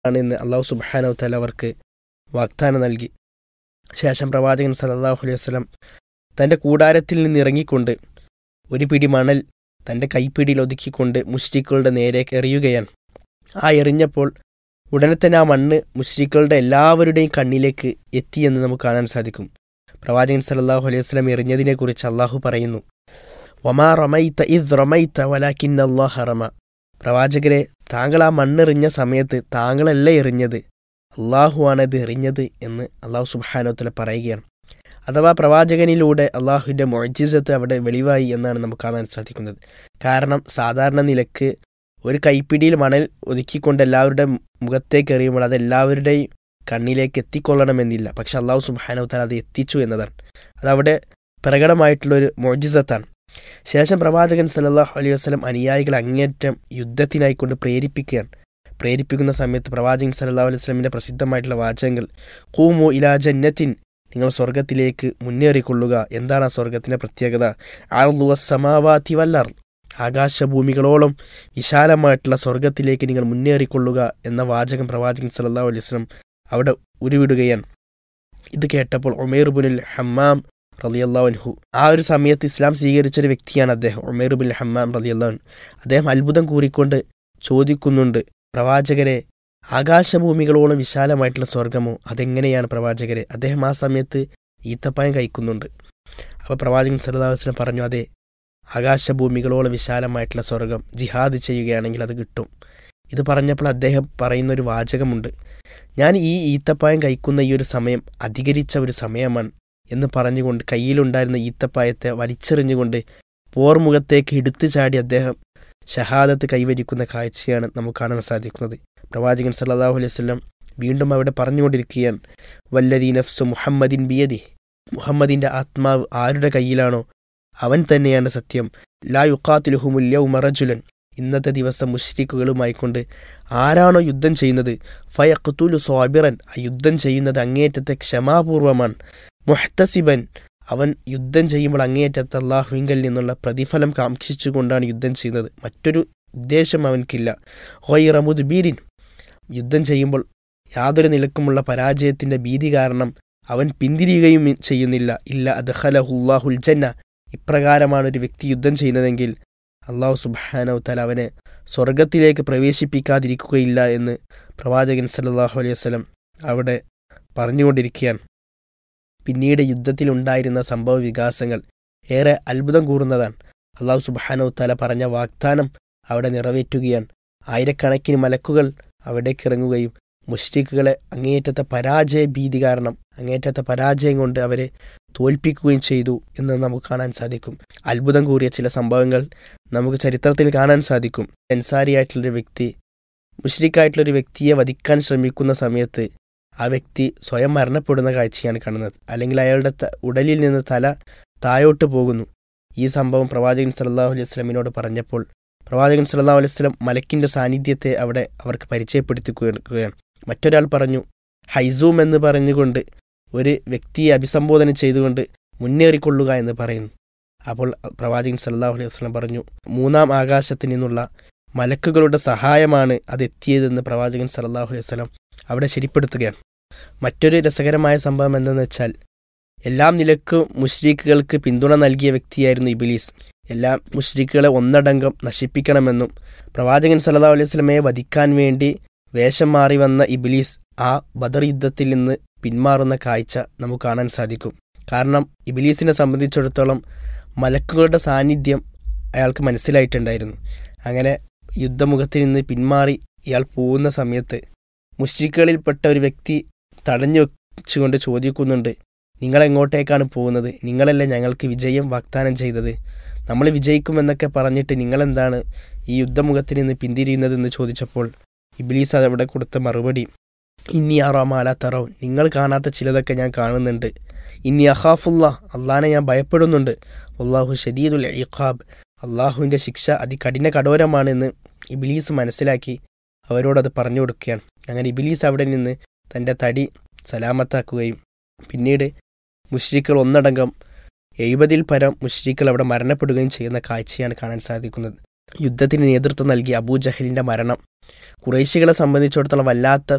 ആണെന്ന് അള്ളാഹു സുബാനു തല അവർക്ക് വാഗ്ദാനം നൽകി ശേഷം പ്രവാചകൻ സല്ലല്ലാഹു അലൈഹി വസല്ലം തൻ്റെ കൂടാരത്തിൽ നിന്ന് ഇറങ്ങിക്കൊണ്ട് ഒരു പിടി മണൽ തൻ്റെ കൈപ്പിടിയിൽ ഒതുക്കിക്കൊണ്ട് മുഷ്രിക്കുകളുടെ നേരേക്ക് എറിയുകയാണ് ആ എറിഞ്ഞപ്പോൾ ഉടനെ തന്നെ ആ മണ്ണ് മുഷ്രിക്കുകളുടെ എല്ലാവരുടെയും കണ്ണിലേക്ക് എത്തിയെന്ന് നമുക്ക് കാണാൻ സാധിക്കും പ്രവാചകൻ സല്ലല്ലാഹു അലൈഹി വസല്ലം എറിഞ്ഞതിനെക്കുറിച്ച് അള്ളാഹു പറയുന്നു വമാ റമൈത്ത ഇദ് റമൈത്ത വലാക്കിൻ അള്ളാഹ റമ പ്രവാചകരെ താങ്കൾ ആ മണ്ണെറിഞ്ഞ സമയത്ത് താങ്കളല്ല എറിഞ്ഞത് അള്ളാഹുവാണ് ഇത് എറിഞ്ഞത് എന്ന് അള്ളാഹു സുബാനോത്തല പറയുകയാണ് അഥവാ പ്രവാചകനിലൂടെ അള്ളാഹുവിൻ്റെ മൊഴിജിസത്ത് അവിടെ വെളിവായി എന്നാണ് നമുക്ക് കാണാൻ സാധിക്കുന്നത് കാരണം സാധാരണ നിലക്ക് ഒരു കൈപ്പിടിയിൽ മണൽ ഒതുക്കിക്കൊണ്ട് എല്ലാവരുടെ മുഖത്തേക്ക് എറിയുമ്പോൾ അത് എല്ലാവരുടെയും കണ്ണിലേക്ക് എത്തിക്കൊള്ളണമെന്നില്ല പക്ഷെ അള്ളാഹു സുബാനോത്തല അത് എത്തിച്ചു എന്നതാണ് അതവിടെ പ്രകടമായിട്ടുള്ളൊരു മൊഴിജിസത്താണ് ശേഷം പ്രവാചകൻ സല്ലല്ലാഹു അലൈഹി വസല്ലം അനുയായികൾ അങ്ങേറ്റം യുദ്ധത്തിനായിക്കൊണ്ട് പ്രേരിപ്പിക്കുകയാണ് പ്രേരിപ്പിക്കുന്ന സമയത്ത് പ്രവാചകൻ സല്ലല്ലാഹു അലൈഹി വസല്ലമിന്റെ പ്രസിദ്ധമായിട്ടുള്ള വാചകങ്ങൾ കൂമു ഇലാ ജന്നത്തിൻ നിങ്ങൾ സ്വർഗത്തിലേക്ക് മുന്നേറിക്കൊള്ളുക എന്താണ് ആ സ്വർഗത്തിന്റെ പ്രത്യേകത ആർലുവ സമാവാതി വല്ലർ ആകാശഭൂമികളോളം വിശാലമായിട്ടുള്ള സ്വർഗത്തിലേക്ക് നിങ്ങൾ മുന്നേറിക്കൊള്ളുക എന്ന വാചകം പ്രവാചകൻ സല്ലല്ലാഹു അലൈഹി വസല്ലം അവിടെ ഉരുവിടുകയാണ് ഇത് കേട്ടപ്പോൾ ഉമേർബുനിൽ ഹമ്മാം റലിയല്ലാൻഹു ആ ഒരു സമയത്ത് ഇസ്ലാം സ്വീകരിച്ച ഒരു വ്യക്തിയാണ് അദ്ദേഹം ഉമേർ ബിൻ ഹമ്മാം റലിയല്ലാൻ അദ്ദേഹം അത്ഭുതം കൂറിക്കൊണ്ട് ചോദിക്കുന്നുണ്ട് പ്രവാചകരെ ആകാശഭൂമികളോളം വിശാലമായിട്ടുള്ള സ്വർഗമോ അതെങ്ങനെയാണ് പ്രവാചകരെ അദ്ദേഹം ആ സമയത്ത് ഈത്തപ്പായം കഴിക്കുന്നുണ്ട് അപ്പോൾ പ്രവാചകൻ സലതാവസ്ലം പറഞ്ഞു അതെ ആകാശഭൂമികളോളം വിശാലമായിട്ടുള്ള സ്വർഗം ജിഹാദ് ചെയ്യുകയാണെങ്കിൽ അത് കിട്ടും ഇത് പറഞ്ഞപ്പോൾ അദ്ദേഹം പറയുന്ന ഒരു വാചകമുണ്ട് ഞാൻ ഈ ഈത്തപ്പായം കഴിക്കുന്ന ഈ ഒരു സമയം അധികരിച്ച ഒരു സമയമാണ് എന്ന് പറഞ്ഞുകൊണ്ട് കയ്യിലുണ്ടായിരുന്ന ഈത്തപ്പായത്തെ വലിച്ചെറിഞ്ഞുകൊണ്ട് പോർമുഖത്തേക്ക് എടുത്തു ചാടി അദ്ദേഹം ഷഹാദത്ത് കൈവരിക്കുന്ന കാഴ്ചയാണ് നമുക്ക് കാണാൻ സാധിക്കുന്നത് പ്രവാചകൻ സല്ലാഹു അലൈഹി വല്ലം വീണ്ടും അവിടെ പറഞ്ഞുകൊണ്ടിരിക്കുകയാണ് വല്ലദീ നഫ്സു മുഹമ്മദിൻ ബിയദി മുഹമ്മദിന്റെ ആത്മാവ് ആരുടെ കയ്യിലാണോ അവൻ തന്നെയാണ് സത്യം ലാ യുക്കാത്തിലുഹുമുല്യൗ മറജുലൻ ഇന്നത്തെ ദിവസം മുഷ്രിക്കുകളുമായിക്കൊണ്ട് ആരാണോ യുദ്ധം ചെയ്യുന്നത് ഫയഖ്തുലു സ്വാബിറൻ ആ യുദ്ധം ചെയ്യുന്നത് അങ്ങേറ്റത്തെ ക്ഷമാപൂർവമാണ് മുഹ്തസിബൻ അവൻ യുദ്ധം ചെയ്യുമ്പോൾ അങ്ങേയറ്റത്ത് അള്ളാഹുവിങ്കൽ നിന്നുള്ള പ്രതിഫലം കാക്ഷിച്ചുകൊണ്ടാണ് യുദ്ധം ചെയ്യുന്നത് മറ്റൊരു ഉദ്ദേശം അവൻക്കില്ല ഹൊയ്റമുദ് ബീരിൻ യുദ്ധം ചെയ്യുമ്പോൾ യാതൊരു നിലക്കുമുള്ള പരാജയത്തിന്റെ ഭീതി കാരണം അവൻ പിന്തിരിയുകയും ചെയ്യുന്നില്ല ഇല്ല അദ്ഹലഹുല്ലാഹുൽ ജന്ന ഇപ്രകാരമാണ് ഒരു വ്യക്തി യുദ്ധം ചെയ്യുന്നതെങ്കിൽ അള്ളാഹു സുബാനവ് തല അവനെ സ്വർഗത്തിലേക്ക് പ്രവേശിപ്പിക്കാതിരിക്കുകയില്ല എന്ന് പ്രവാചകൻ സല്ലാഹു അലൈഹി വസ്ലം അവിടെ പറഞ്ഞുകൊണ്ടിരിക്കുകയാണ് പിന്നീട് യുദ്ധത്തിലുണ്ടായിരുന്ന സംഭവ വികാസങ്ങൾ ഏറെ അത്ഭുതം കൂറുന്നതാണ് അള്ളാഹു സുബാനവ് തല പറഞ്ഞ വാഗ്ദാനം അവിടെ നിറവേറ്റുകയാണ് ആയിരക്കണക്കിന് മലക്കുകൾ അവിടേക്ക് ഇറങ്ങുകയും മുഷ്രിഖുകളെ അങ്ങേയറ്റത്തെ പരാജയ ഭീതി കാരണം അങ്ങേയറ്റത്തെ പരാജയം കൊണ്ട് അവരെ തോൽപ്പിക്കുകയും ചെയ്തു എന്ന് നമുക്ക് കാണാൻ സാധിക്കും അത്ഭുതം കൂറിയ ചില സംഭവങ്ങൾ നമുക്ക് ചരിത്രത്തിൽ കാണാൻ സാധിക്കും അൻസാരിയായിട്ടുള്ളൊരു വ്യക്തി മുഷ്രിഖായിട്ടുള്ളൊരു വ്യക്തിയെ വധിക്കാൻ ശ്രമിക്കുന്ന സമയത്ത് ആ വ്യക്തി സ്വയം മരണപ്പെടുന്ന കാഴ്ചയാണ് കാണുന്നത് അല്ലെങ്കിൽ അയാളുടെ ഉടലിൽ നിന്ന് തല തായോട്ട് പോകുന്നു ഈ സംഭവം പ്രവാചകൻ സല്ലാഹു അലൈഹി സ്വലമിനോട് പറഞ്ഞപ്പോൾ പ്രവാചകൻ സല്ലാഹു അലൈഹി സ്വലം മലക്കിന്റെ സാന്നിധ്യത്തെ അവിടെ അവർക്ക് പരിചയപ്പെടുത്തിക്കുകയാണ് മറ്റൊരാൾ പറഞ്ഞു ഹൈസൂം എന്ന് പറഞ്ഞുകൊണ്ട് ഒരു വ്യക്തിയെ അഭിസംബോധന ചെയ്തുകൊണ്ട് മുന്നേറിക്കൊള്ളുക എന്ന് പറയുന്നു അപ്പോൾ പ്രവാചകൻ സല്ലാഹു അലൈഹി വസ്ലം പറഞ്ഞു മൂന്നാം ആകാശത്തിൽ നിന്നുള്ള മലക്കുകളുടെ സഹായമാണ് അത് എത്തിയതെന്ന് പ്രവാചകൻ സല്ലാഹു അലൈഹി വസ്ലം അവിടെ ശരിപ്പെടുത്തുകയാണ് മറ്റൊരു രസകരമായ സംഭവം എന്തെന്ന് വെച്ചാൽ എല്ലാം നിലക്കും മുഷ്രീഖുകൾക്ക് പിന്തുണ നൽകിയ വ്യക്തിയായിരുന്നു ഇബിലീസ് എല്ലാ മുഷ്രീഖുകളെ ഒന്നടങ്കം നശിപ്പിക്കണമെന്നും പ്രവാചകൻ സല്ലാ അലൈഹി സ്വലമയെ വധിക്കാൻ വേണ്ടി വേഷം മാറി വന്ന ഇബിലീസ് ആ ബദർ യുദ്ധത്തിൽ നിന്ന് പിന്മാറുന്ന കാഴ്ച നമുക്ക് കാണാൻ സാധിക്കും കാരണം ഇബിലീസിനെ സംബന്ധിച്ചിടത്തോളം മലക്കുകളുടെ സാന്നിധ്യം അയാൾക്ക് മനസ്സിലായിട്ടുണ്ടായിരുന്നു അങ്ങനെ യുദ്ധമുഖത്തിൽ നിന്ന് പിന്മാറി ഇയാൾ പോകുന്ന സമയത്ത് മുഷ്രിഖുകളിൽപ്പെട്ട ഒരു വ്യക്തി തടഞ്ഞു വെച്ചുകൊണ്ട് ചോദിക്കുന്നുണ്ട് നിങ്ങൾ എങ്ങോട്ടേക്കാണ് പോകുന്നത് നിങ്ങളല്ലേ ഞങ്ങൾക്ക് വിജയം വാഗ്ദാനം ചെയ്തത് നമ്മൾ വിജയിക്കുമെന്നൊക്കെ പറഞ്ഞിട്ട് നിങ്ങളെന്താണ് ഈ യുദ്ധമുഖത്തിൽ നിന്ന് പിന്തിരിയുന്നതെന്ന് ചോദിച്ചപ്പോൾ ഇബിലീസ് അവിടെ കൊടുത്ത മറുപടി ഇനി ആറാമാല തറവ് നിങ്ങൾ കാണാത്ത ചിലതൊക്കെ ഞാൻ കാണുന്നുണ്ട് ഇനി അഹാഫുല്ല അള്ളാനെ ഞാൻ ഭയപ്പെടുന്നുണ്ട് അള്ളാഹു ഷദീദുൽ ഇഖാബ് അള്ളാഹുവിൻ്റെ ശിക്ഷ അതികഠിന കഠോരമാണെന്ന് ഇബിലീസ് മനസ്സിലാക്കി അവരോടത് പറഞ്ഞു കൊടുക്കുകയാണ് അങ്ങനെ ഇബിലീസ് അവിടെ നിന്ന് തൻ്റെ തടി സലാമത്താക്കുകയും പിന്നീട് മുഷ്രിഖുകൾ ഒന്നടങ്കം എഴുപതിൽ പരം മുഷ്രിഖുകൾ അവിടെ മരണപ്പെടുകയും ചെയ്യുന്ന കാഴ്ചയാണ് കാണാൻ സാധിക്കുന്നത് യുദ്ധത്തിന് നേതൃത്വം നൽകിയ അബൂജഹലിന്റെ മരണം കുറേശികളെ സംബന്ധിച്ചിടത്തോളം വല്ലാത്ത